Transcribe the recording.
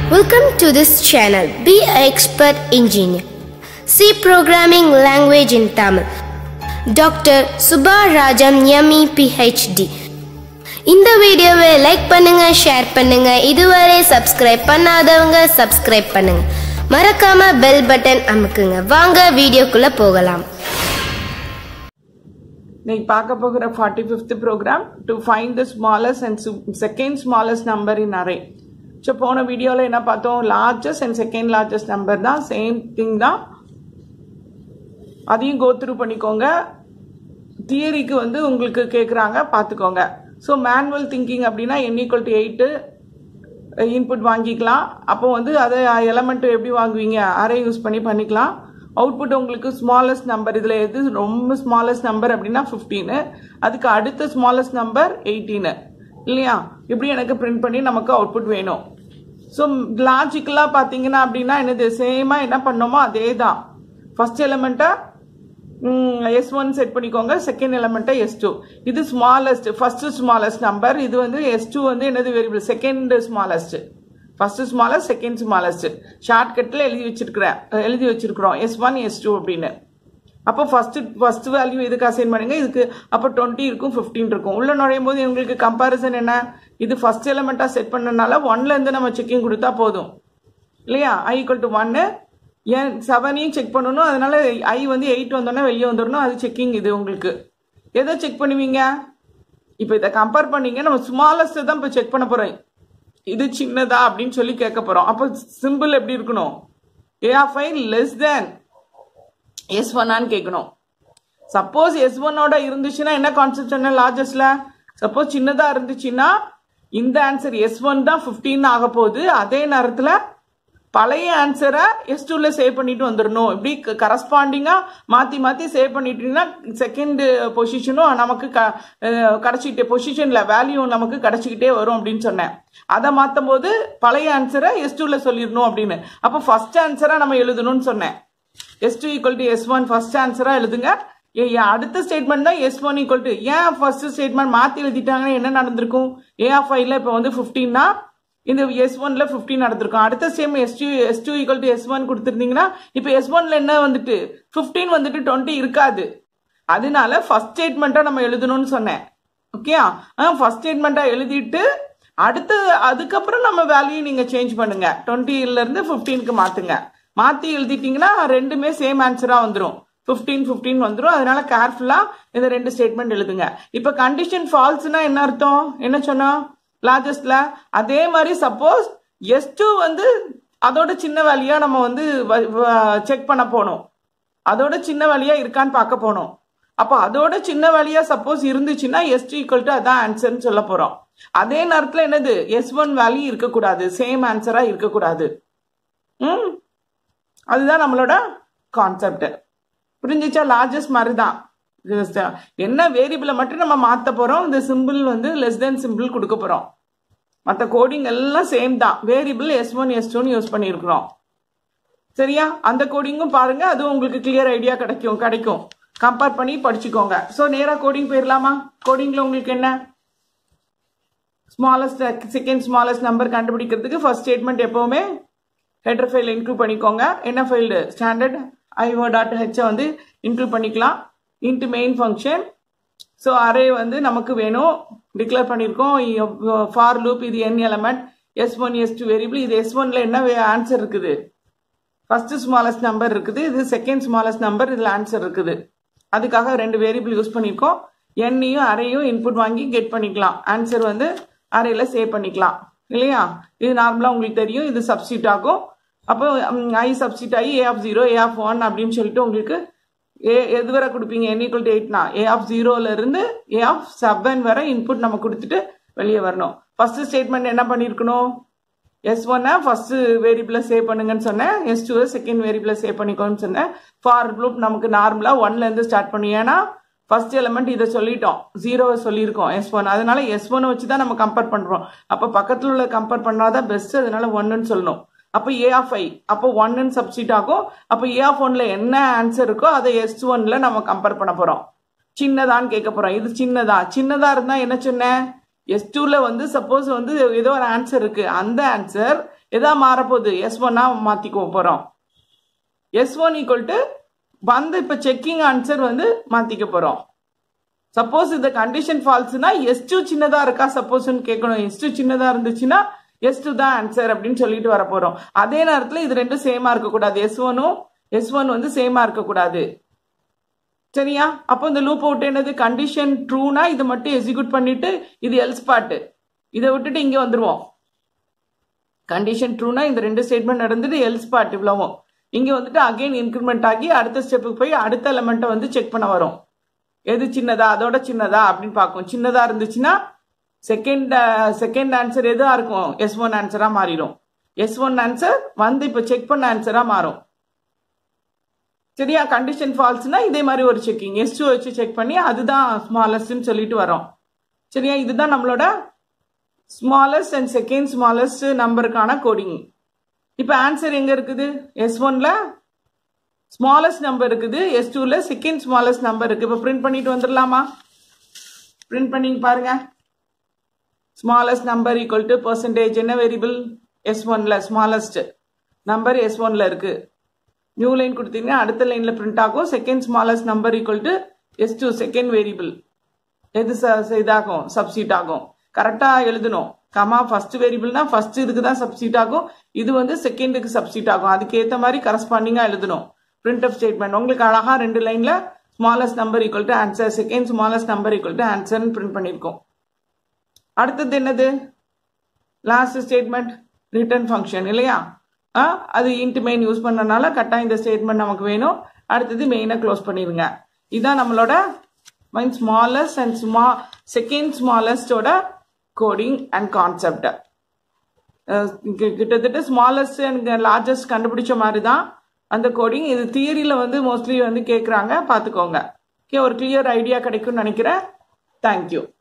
Welcome to this channel. Be an expert engineer. C programming language in Tamil. Dr. Subha Rajam Yami PhD. இந்த வீடியோவை like பண்ணுங்க share பண்ணுங்க இதுவரை subscribe பண்ணாதவங்க subscribe பண்ணுங்க மறக்காம பெல் பட்டன் அமுக்குங்க வாங்க வீடியோக்குள்ள போகலாம் இன்னைக்கு பார்க்க போகிற forty fifth program to find the smallest and second smallest number in array so போன வீடியோவில் என்ன பார்த்தோம் largest and second largest number தான் சேம் திங் தான் அதையும் கோத்ரூ பண்ணிக்கோங்க தியரிக்கு வந்து உங்களுக்கு கேட்குறாங்க பார்த்துக்கோங்க ஸோ மேனுவல் திங்கிங் அப்படின்னா N equal to eight input வாங்கிக்கலாம் அப்போ வந்து அதை எலமெண்ட் எப்படி வாங்குவீங்க அரே யூஸ் பண்ணி பண்ணிக்கலாம் அவுட்புட் உங்களுக்கு ஸ்மாலஸ்ட் நம்பர் இதில் எது ரொம்ப ஸ்மாலஸ்ட் நம்பர் அப்படின்னா ஃபிஃப்டீனு அதுக்கு அடுத்த ஸ்மாலஸ்ட் நம்பர் எயிட்டீனு இல்லையா இப்படி எனக்கு பிரிண்ட் பண்ணி நமக்கு அவுட்புட் வேணும் ஸோ லாஜிக்கலாக பார்த்தீங்கன்னா அப்படின்னா என்னது சேமாக என்ன பண்ணோமோ அதே தான் ஃபர்ஸ்ட் எலமெண்ட்டை எஸ் ஒன் செட் பண்ணிக்கோங்க செகண்ட் எலமெண்ட்டை எஸ் டூ இது ஸ்மாலஸ்ட் ஃபர்ஸ்ட் ஸ்மாலஸ்ட் நம்பர் இது வந்து எஸ் டூ வந்து என்னது variable second smallest first smallest second smallest ஷார்ட்கட்டில் எழுதி வச்சிருக்கிறேன் எழுதி வச்சிருக்கிறோம் எஸ் ஒன் எஸ் டூ அப்படின்னு அப்போ ஃபர்ஸ்ட் ஃபர்ஸ்ட் வேல்யூ இதுக்கு அசைன் பண்ணுங்க இதுக்கு அப்போ டுவெண்ட்டி இருக்கும் ஃபிஃப்டீன் இருக்கும் உள்ள நுழையும் போது உங்களுக்கு கம்பாரிசன் என்ன இது ஃபர்ஸ்ட் எலமெண்ட்டாக செட் பண்ணனால ஒன்ல இருந்து நம்ம செக்கிங் கொடுத்தா போதும் இல்லையா ஐ ஈக்குவல் டு ஒன்னு ஏன் செவனையும் செக் பண்ணணும் அதனால ஐ வந்து எயிட் வந்தோடனே வெளியே வந்துடணும் அது செக்கிங் இது உங்களுக்கு எதை செக் பண்ணுவீங்க இப்போ இதை கம்பேர் பண்ணீங்க நம்ம ஸ்மாலஸ்ட் தான் இப்போ செக் பண்ண போறோம் இது சின்னதா அப்படின்னு சொல்லி கேட்க போறோம் அப்போ சிம்பிள் எப்படி இருக்கணும் A of I less than S ஒன்னான்னு கேட்கணும் சப்போஸ் எஸ் ஒன்னோட இருந்துச்சுன்னா என்ன கான்செப்ட் என்ன லார்ஜஸ்ட்ல சப்போஸ் சின்னதா இருந்துச்சுன்னா இந்த ஆன்சர் எஸ் ஒன் தான் ஃபிஃப்டீன் ஆக போகுது அதே நேரத்தில் பழைய ஆன்சரை எஸ் டூல சேவ் பண்ணிட்டு வந்துடணும் இப்படி கரஸ்பாண்டிங்கா மாத்தி மாத்தி சேவ் பண்ணிட்டீங்கன்னா செகண்ட் பொசிஷனும் நமக்கு கிடைச்சிக்கிட்டே பொசிஷன்ல வேல்யூ நமக்கு கிடைச்சிக்கிட்டே வரும் அப்படின்னு சொன்னேன் அதை மாத்தும் போது பழைய ஆன்சரை எஸ் டூல சொல்லிடணும் அப்படின்னு அப்போ ஃபர்ஸ்ட் ஆன்சரா நம்ம எழுதணும்னு சொன்னேன் S two equal to S one first ஆன்சரா எழுதுங்க அடுத்த ஸ்டேட்மெண்ட் தான் எஸ் ஒன் ஈக்குவல் டு ஏன் ஃபர்ஸ்ட் ஸ்டேட்மெண்ட் மாத்தி எழுதிட்டாங்கன்னா என்ன நடந்திருக்கும் ஏ ஆஃப் ஐல இப்போ வந்து ஃபிஃப்டீன்னா இந்த எஸ் ஒன்ல ஃபிஃப்டின் நடந்திருக்கும் அடுத்த same S two S two equal to S one கொடுத்துருந்தீங்கன்னா இப்போ எஸ் ஒன்ல என்ன வந்துட்டு ஃபிஃப்டீன் வந்துட்டு டுவெண்ட்டி இருக்காது அதனால ஃபர்ஸ்ட் ஸ்டேட்மெண்ட்டா நம்ம எழுதணும்னு சொன்னேன் ஓகேயா ஃபர்ஸ்ட் ஸ்டேட்மெண்ட்டா எழுதிட்டு அடுத்து அதுக்கப்புறம் நம்ம வேல்யூ நீங்க சேஞ்ச் பண்ணுங்க டுவெண்ட்டில இருந்து ஃபிஃப்டீனுக்கு மாத்துங்க மாத்தி எழுதிட்டீங்கன்னா ரெண்டுமே சேம் ஆன்சரா வந்துடும் ஃபிஃப்டீன் ஃபிஃப்டீன் வந்துடும் அதனால கேர்ஃபுல்லா இந்த ரெண்டு ஸ்டேட்மெண்ட் எழுதுங்க இப்போ கண்டிஷன் ஃபால்ஸ்னா என்ன அர்த்தம் என்ன சொன்னோம் லார்ஜஸ்ட்ல அதே மாதிரி சப்போஸ் எஸ் டூ வந்து அதோட சின்ன வேலையா நம்ம வந்து செக் பண்ண போனோம் அதோட சின்ன வேலையா இருக்கான்னு பார்க்க போனோம் அப்போ அதோட சின்ன வேலையா சப்போஸ் இருந்துச்சுன்னா எஸ் டூ ஈக்குவல் டு அதான் ஆன்சர்னு சொல்ல போறோம் அதே நேரத்தில் என்னது எஸ் ஒன் வேல்யூ இருக்கக்கூடாது சேம் ஆன்சரா இருக்கக்கூடாது ம் அதுதான் நம்மளோட கான்செப்ட் புரிஞ்சிச்சா லார்ஜஸ்ட் மாதிரி தான் என்ன வேரியபிளை மட்டும் நம்ம மாற்ற போறோம் இந்த சிம்பிள் வந்து லெஸ் தென் சிம்பிள் கொடுக்க போறோம் மற்ற கோடிங் எல்லாம் சேம் தான் வேரியபிள் எஸ் ஒன் எஸ் டூன்னு யூஸ் பண்ணியிருக்கிறோம் சரியா அந்த கோடிங்கும் பாருங்க அதுவும் உங்களுக்கு கிளியர் ஐடியா கிடைக்கும் கிடைக்கும் கம்பேர் பண்ணி படிச்சுக்கோங்க ஸோ நேராக கோடிங் போயிடலாமா கோடிங்ல உங்களுக்கு என்ன ஸ்மாலஸ்ட் செகண்ட் ஸ்மாலஸ்ட் நம்பர் கண்டுபிடிக்கிறதுக்கு ஃபர்ஸ்ட் ஸ்டேட்மெண்ட் எப்பவுமே ஹெட்ரு ஃபைல் இன்க்ளூட் பண்ணிக்கோங்க என்ன ஃபைல்டு ஸ்டாண்டர்ட் ஐஓ டாட் ஹெச்சை வந்து இன்க்ளூட் பண்ணிக்கலாம் int main function so array வந்து நமக்கு வேணும் டிக்ளேர் பண்ணியிருக்கோம் ஃபார் லூப் இது N element S one S two variable இது எஸ் ஒன்ல என்ன ஆன்சர் இருக்குது ஃபர்ஸ்ட் ஸ்மாலஸ்ட் நம்பர் இருக்குது இது செகண்ட் ஸ்மாலஸ்ட் நம்பர் இதில் ஆன்சர் இருக்குது அதுக்காக ரெண்டு வேரியபிள் யூஸ் பண்ணியிருக்கோம் எண்ணையும் அரையும் இன்புட் வாங்கி கெட் பண்ணிக்கலாம் ஆன்சர் வந்து அரையில் சேவ் பண்ணிக்கலாம் இல்லையா இது நார்மலாக உங்களுக்கு தெரியும் இது சப்ஸ்டியூட் ஆகும் அப்போ ஐ சப்ஸ்டியூட் ஆகி A of zero A of one அப்படின்னு சொல்லிட்டு உங்களுக்கு ஏ எது வரை கொடுப்பீங்க என் ஈக்குவல் டு எயிட்னா ஏ ஆஃப் ஜீரோல இருந்து ஏ ஆஃப் செவன் வரை இன்புட் நம்ம கொடுத்துட்டு வெளியே வரணும் ஃபர்ஸ்ட் ஸ்டேட்மெண்ட் என்ன பண்ணியிருக்கணும் எஸ் ஒன்னை ஃபர்ஸ்ட் வேரியபிள சேவ் பண்ணுங்கன்னு சொன்னேன் எஸ் டூ செகண்ட் வேரியபிள சேவ் பண்ணிக்கோன்னு சொன்னேன் ஃபார் லூப் நமக்கு நார்மலா ஒன்ல இருந்து ஸ்டார்ட் பண்ணி ஏன்னா ஃபர்ஸ்ட் எலமெண்ட் இதை சொல்லிட்டோம் ஜீரோவை சொல்லியிருக்கோம் எஸ் ஒன் அதனால எஸ் ஒனை வச்சு தான் நம்ம கம்பேர் பண்றோம் அப்போ பக்கத்தில் உள்ள கம்பேர் பண்ணாதான் பெஸ்ட் அதனால ஒன்னுன்னு சொல்லணும் அப்போ ஏ ஆஃப் ஐ அப்போ ஒன்னு சப்ஸ்டிட் ஆகும் அப்போ ஏ ஆஃப் ஒன்ல என்ன ஆன்சர் இருக்கோ அதை எஸ் ஒன்ல நம்ம கம்பேர் பண்ண போறோம் சின்னதான்னு கேட்க போறோம் இது சின்னதா சின்னதா இருந்தா என்ன சொன்னேன் எஸ் டூல வந்து சப்போஸ் வந்து ஏதோ ஒரு ஆன்சர் இருக்கு அந்த ஆன்சர் எதா மாறப்போகுது எஸ் ஒன்னா மாற்றிக்க போகிறோம் எஸ் ஒன் ஈக்குவல் டு வந்து இப்போ செக்கிங் ஆன்சர் வந்து மாற்றிக்க போகிறோம் சப்போஸ் இந்த கண்டிஷன் ஃபால்ஸ்னா எஸ் டூ சின்னதாக இருக்கா சப்போஸ்ன்னு கேட்கணும் எஸ் டூ சின்னதாக இருந்துச்சுன்னா எஸ் டூ தான் ஆன்சர் அப்படின்னு சொல்லிட்டு வர போகிறோம் அதே நேரத்தில் இது ரெண்டும் சேமாக இருக்கக்கூடாது எஸ் ஒனும் எஸ் ஒன் வந்து சேமாக இருக்கக்கூடாது சரியா அப்போ இந்த லூப் அவுட் என்னது கண்டிஷன் ட்ரூனா இதை மட்டும் எக்ஸிக்யூட் பண்ணிட்டு இது எல்ஸ் பாட்டு இதை விட்டுட்டு இங்கே வந்துருவோம் கண்டிஷன் ட்ரூனா இந்த ரெண்டு ஸ்டேட்மெண்ட் நடந்துட்டு எல்ஸ் பார்ட் இவ்வளவும் இங்கே வந்துட்டு அகைன் இன்க்ரிமெண்ட் ஆகி அடுத்த ஸ்டெப்புக்கு போய் அடுத்த எலமெண்ட்டை வந்து செக் பண்ண வரும் எது சின்னதா அதோட சின்னதா அப்படின்னு பார்க்கும் சின்னதா இருந்துச்சுன்னா செகண்ட் செகண்ட் ஆன்சர் எதுவா இருக்கும் எஸ் ஒன் ஆன்சரா மாறிடும் எஸ் ஒன் ஆன்சர் வந்து இப்போ செக் பண்ண ஆன்சரா மாறும் சரியா கண்டிஷன் ஃபால்ஸ்னா இதே மாதிரி ஒரு செக்கிங் எஸ் டூ வச்சு செக் பண்ணி அதுதான் ஸ்மாலஸ்ட்னு சொல்லிட்டு வரோம் சரியா இதுதான் நம்மளோட ஸ்மாலஸ்ட் அண்ட் செகண்ட் ஸ்மாலஸ்ட் நம்பருக்கான கோடிங் இப்போ ஆன்சர் எங்க இருக்குது எஸ் ஒன்ல ஸ்மாலஸ்ட் நம்பர் இருக்குது எஸ் டூல செகண்ட் ஸ்மாலஸ்ட் நம்பர் இருக்கு இப்போ பிரிண்ட் பண்ணிட்டு வந்துடலாமா பிரிண்ட் பண்ணி பாருங்க smallest number equal to percentage என்ன வேரியபிள் எஸ் ஒன்ல ஸ்மாலஸ்ட் நம்பர் எஸ் ஒன்ல இருக்கு நியூ லைன் கொடுத்தீங்கன்னா அடுத்த லைன்ல பிரிண்ட் ஆகும் second smallest number equal to S two second variable எது இதாகும் சப்ஸ்டியூட் ஆகும் கரெக்டாக எழுதணும் கமா ஃபர்ஸ்ட் வேரியபிள்னா ஃபர்ஸ்ட் இதுக்கு தான் சப்ஸ்டியூட் ஆகும் இது வந்து செகண்டுக்கு சப்ஸ்டியூட் ஆகும் அதுக்கு ஏற்ற மாதிரி கரஸ்பாண்டிங்காக எழுதணும் பிரிண்ட் ஆஃப் ஸ்டேட்மெண்ட் உங்களுக்கு அழகா ரெண்டு லைன்ல smallest number equal to answer second smallest number equal to ஆன்சர்னு பிரிண்ட் பண்ணியிருக்கோம் அடுத்தது என்னது லாஸ்ட் ஸ்டேட்மெண்ட் ரிட்டர்ன் ஃபங்க்ஷன் இல்லையா ஆ அது இன்ட் மெயின் யூஸ் பண்ணனால கரெக்டாக இந்த ஸ்டேட்மெண்ட் நமக்கு வேணும் அடுத்தது மெயினை க்ளோஸ் பண்ணிடுங்க இதான் நம்மளோட மைன் ஸ்மாலஸ்ட் அண்ட் ஸ்மா செகண்ட் ஸ்மாலஸ்டோட கோடிங் அண்ட் கான்செப்ட் கிட்டத்தட்ட ஸ்மாலஸ்ட் அண்ட் லார்ஜஸ்ட் கண்டுபிடிச்ச மாதிரி தான் அந்த கோடிங் இது தியரியில் வந்து மோஸ்ட்லி வந்து கேட்குறாங்க பார்த்துக்கோங்க ஓகே ஒரு கிளியர் ஐடியா கிடைக்கும்னு நினைக்கிறேன் தேங்க்யூ